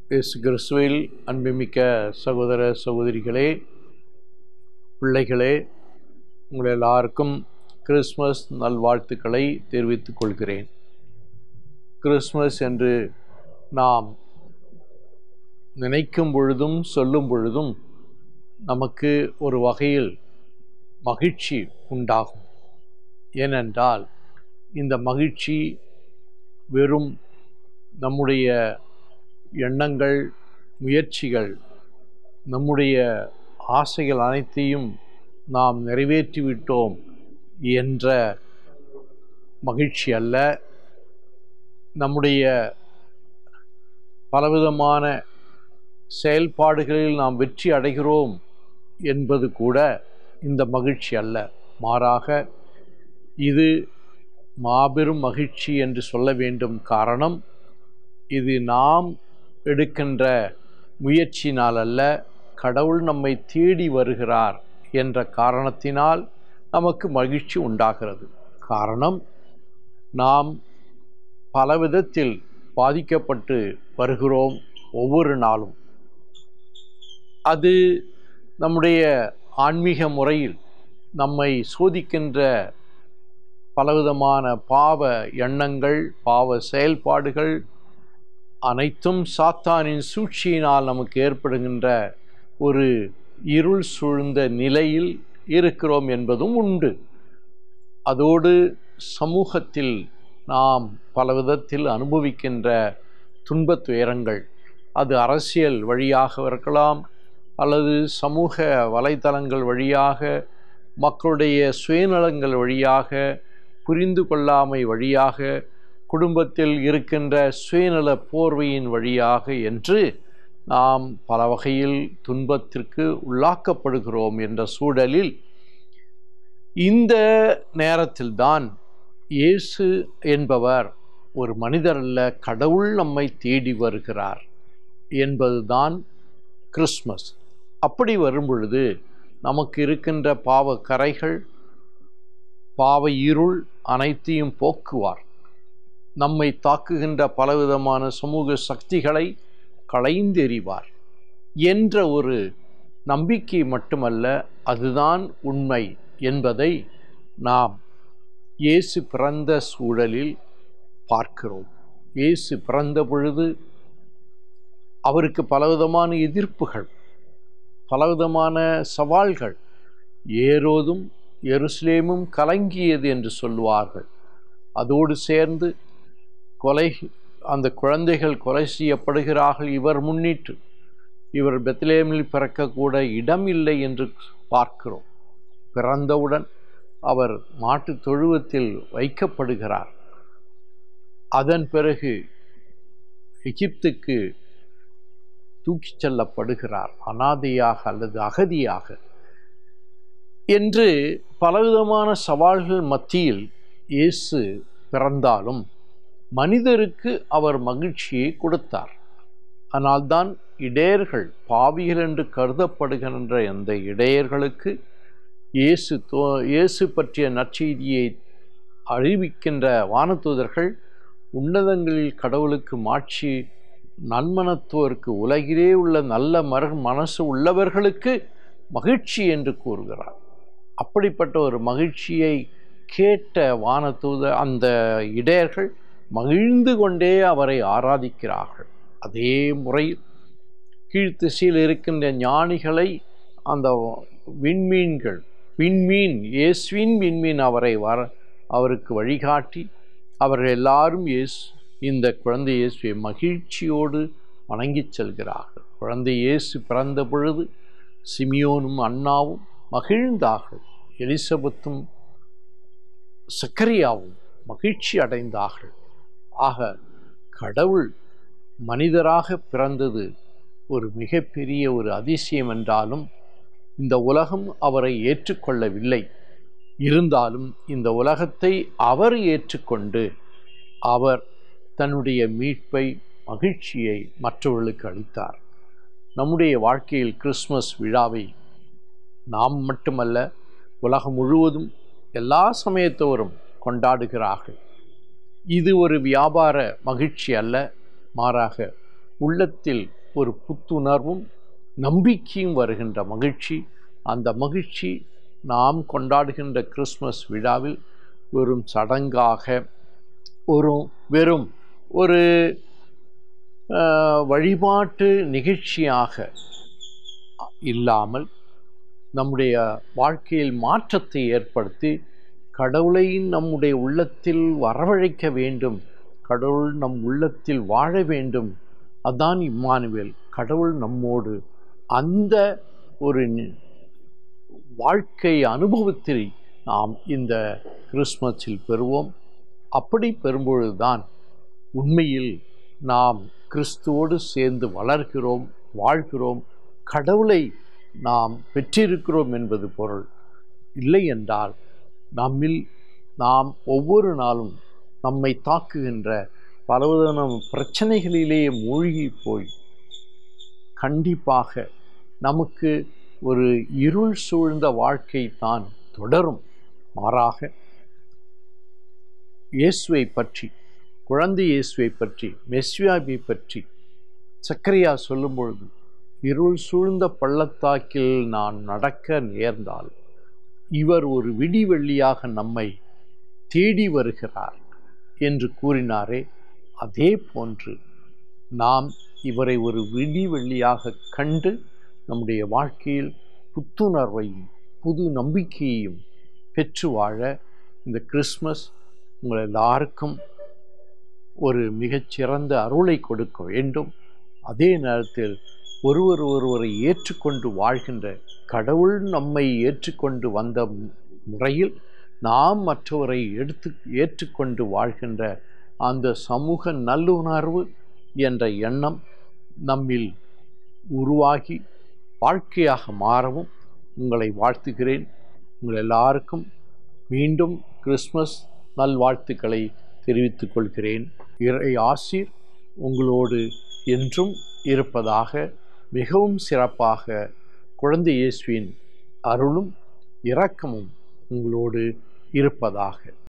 இயேசு கிறிஸ்துவில் அன்புமிக்க சகோதர சகோதரிகளே பிள்ளைகளே உங்கள் எல்லாருக்கும் கிறிஸ்மஸ் நல்வாழ்த்துக்களை தெரிவித்துக் கொள்கிறேன் கிறிஸ்மஸ் என்று நாம் நினைக்கும் பொழுதும் சொல்லும் பொழுதும் நமக்கு ஒரு வகையில் மகிழ்ச்சி உண்டாகும் ஏனென்றால் இந்த மகிழ்ச்சி வெறும் நம்முடைய எண்ணங்கள் முயற்சிகள் நம்முடைய ஆசைகள் அனைத்தையும் நாம் நிறைவேற்றிவிட்டோம் என்ற மகிழ்ச்சி அல்ல நம்முடைய பலவிதமான செயல்பாடுகளில் நாம் வெற்றி அடைகிறோம் என்பது கூட இந்த மகிழ்ச்சி அல்ல மாறாக இது மாபெரும் மகிழ்ச்சி என்று சொல்ல வேண்டும் காரணம் இது நாம் எடுக்கின்ற முயற்சினால் அல்ல கடவுள் நம்மை தேடி வருகிறார் என்ற காரணத்தினால் நமக்கு மகிழ்ச்சி உண்டாகிறது காரணம் நாம் பலவிதத்தில் பாதிக்கப்பட்டு வருகிறோம் ஒவ்வொரு நாளும் அது நம்முடைய ஆன்மீக முறையில் நம்மை சோதிக்கின்ற பலவிதமான பாவ எண்ணங்கள் பாவ செயல்பாடுகள் அனைத்தும் சாத்தானின் சூழ்ச்சியினால் நமக்கு ஏற்படுகின்ற ஒரு இருள் சூழ்ந்த நிலையில் இருக்கிறோம் என்பதும் உண்டு அதோடு சமூகத்தில் நாம் பலவிதத்தில் அனுபவிக்கின்ற துன்பத் துயரங்கள் அது அரசியல் வழியாக இருக்கலாம் அல்லது சமூக வலைத்தளங்கள் வழியாக மக்களுடைய சுயநலங்கள் வழியாக புரிந்து கொள்ளாமை வழியாக குடும்பத்தில் இருக்கின்ற சுயநல போர்வையின் வழியாக என்று நாம் பல வகையில் துன்பத்திற்கு உள்ளாக்கப்படுகிறோம் என்ற சூழலில் இந்த நேரத்தில்தான் இயேசு என்பவர் ஒரு மனிதர் அல்ல கடவுள் நம்மை தேடி வருகிறார் என்பதுதான் கிறிஸ்மஸ் அப்படி வரும் பொழுது நமக்கு இருக்கின்ற பாவ கரைகள் பாவ இருள் அனைத்தையும் போக்குவார் நம்மை தாக்குகின்ற பலவிதமான சமூக சக்திகளை களைந்தெறிவார் என்ற ஒரு நம்பிக்கை மட்டுமல்ல அதுதான் உண்மை என்பதை நாம் இயேசு பிறந்த சூழலில் பார்க்கிறோம் இயேசு பிறந்த பொழுது அவருக்கு பலவிதமான எதிர்ப்புகள் பலவிதமான சவால்கள் ஏரோதும் எருசலேமும் கலங்கியது என்று சொல்லுவார்கள் அதோடு சேர்ந்து கொலை அந்த குழந்தைகள் கொலை செய்யப்படுகிறார்கள் இவர் முன்னிட்டு இவர் பெத்லேமில் பிறக்கக்கூட இடம் இல்லை என்று பார்க்கிறோம் பிறந்தவுடன் அவர் மாட்டு தொழுவத்தில் வைக்கப்படுகிறார் அதன் பிறகு எகிப்துக்கு தூக்கிச் செல்லப்படுகிறார் அனாதையாக அல்லது அகதியாக என்று பலவிதமான சவால்கள் மத்தியில் இயேசு பிறந்தாலும் மனிதருக்கு அவர் மகிழ்ச்சியை கொடுத்தார் ஆனால்தான் இடையர்கள் பாவிகள் என்று கருதப்படுகின்ற அந்த இடையர்களுக்கு இயேசு தோ இயேசு பற்றிய நற்செய்தியை அறிவிக்கின்ற வானதூதர்கள் உன்னதங்களில் கடவுளுக்கு மாட்சி நன்மனத்தோருக்கு உலகிலே உள்ள நல்ல மர மனசு உள்ளவர்களுக்கு மகிழ்ச்சி என்று கூறுகிறார் அப்படிப்பட்ட ஒரு மகிழ்ச்சியை கேட்ட வானதூத அந்த இடையர்கள் மகிழ்ந்து கொண்டே அவரை ஆராதிக்கிறார்கள் அதே முறையில் கீழ்த்திசையில் இருக்கின்ற ஞானிகளை அந்த விண்மீன்கள் விண்மீன் இயேசுவின் விண்மீன் அவரை வர அவருக்கு வழிகாட்டி அவர்கள் எல்லாரும் இயேசு இந்த குழந்தை இயேசுவை மகிழ்ச்சியோடு வணங்கிச் செல்கிறார்கள் குழந்தை இயேசு பிறந்த பொழுது சிமியோனும் அண்ணாவும் மகிழ்ந்தார்கள் எலிசபெத்தும் சக்கரியாவும் மகிழ்ச்சி அடைந்தார்கள் ஆக கடவுள் மனிதராக பிறந்தது ஒரு மிகப்பெரிய ஒரு அதிசயம் என்றாலும் இந்த உலகம் அவரை ஏற்றுக்கொள்ளவில்லை இருந்தாலும் இந்த உலகத்தை அவர் ஏற்றுக்கொண்டு அவர் தன்னுடைய மீட்பை மகிழ்ச்சியை மற்றவர்களுக்கு அளித்தார் நம்முடைய வாழ்க்கையில் கிறிஸ்மஸ் விழாவை நாம் மட்டுமல்ல உலகம் முழுவதும் எல்லா சமயத்தோரும் கொண்டாடுகிறார்கள் இது ஒரு வியாபார மகிழ்ச்சி அல்ல மாறாக உள்ளத்தில் ஒரு புத்துணர்வும் நம்பிக்கையும் வருகின்ற மகிழ்ச்சி அந்த மகிழ்ச்சி நாம் கொண்டாடுகின்ற கிறிஸ்மஸ் விழாவில் வெறும் சடங்காக ஒரு வெறும் ஒரு வழிபாட்டு நிகழ்ச்சியாக இல்லாமல் நம்முடைய வாழ்க்கையில் மாற்றத்தை ஏற்படுத்தி கடவுளை நம்முடைய உள்ளத்தில் வரவழைக்க வேண்டும் கடவுள் நம் உள்ளத்தில் வாழ வேண்டும் அதான் இம்மானுவேல் கடவுள் நம்மோடு அந்த ஒரு வாழ்க்கை அனுபவத்தை நாம் இந்த கிறிஸ்மஸில் பெறுவோம் அப்படி பெறும்பொழுதுதான் உண்மையில் நாம் கிறிஸ்துவோடு சேர்ந்து வளர்கிறோம் வாழ்கிறோம் கடவுளை நாம் பெற்றிருக்கிறோம் என்பது பொருள் இல்லை என்றால் நம்மில் நாம் ஒவ்வொரு நாளும் நம்மை தாக்குகின்ற பலவிதமான பிரச்சனைகளிலேயே மூழ்கி போய் கண்டிப்பாக நமக்கு ஒரு இருள் சூழ்ந்த வாழ்க்கை தான் தொடரும் மாறாக இயேசுவை பற்றி குழந்தை இயேசுவை பற்றி மெஸ்வியாபி பற்றி சக்கரையா சொல்லும் பொழுது இருள் சூழ்ந்த பள்ளத்தாக்கில் நான் நடக்க நேர்ந்தால் இவர் ஒரு விடிவெள்ளியாக நம்மை தேடி வருகிறார் என்று கூறினாரே அதே போன்று நாம் இவரை ஒரு விடிவெள்ளியாக கண்டு நம்முடைய வாழ்க்கையில் புத்துணர்வையும் புது நம்பிக்கையையும் பெற்று வாழ இந்த கிறிஸ்மஸ் உங்கள் எல்லாருக்கும் ஒரு மிகச்சிறந்த அருளை கொடுக்க வேண்டும் அதே நேரத்தில் ஒருவர் ஒருவரை ஏற்றுக்கொண்டு வாழ்கின்ற கடவுள் நம்மை ஏற்றுக்கொண்டு வந்த முறையில் நாம் மற்றவரை எடுத்து ஏற்றுக்கொண்டு வாழ்கின்ற அந்த சமூக நல்லுணர்வு என்ற எண்ணம் நம்மில் உருவாகி வாழ்க்கையாக மாறவும் உங்களை வாழ்த்துகிறேன் உங்கள் எல்லாருக்கும் மீண்டும் கிறிஸ்மஸ் நல்வாழ்த்துக்களை தெரிவித்துக் கொள்கிறேன் இறை ஆசிர் உங்களோடு என்றும் இருப்பதாக மிகவும் சிறப்பாக குழந்தை இயேசுவின் அருளும் இரக்கமும் உங்களோடு இருப்பதாக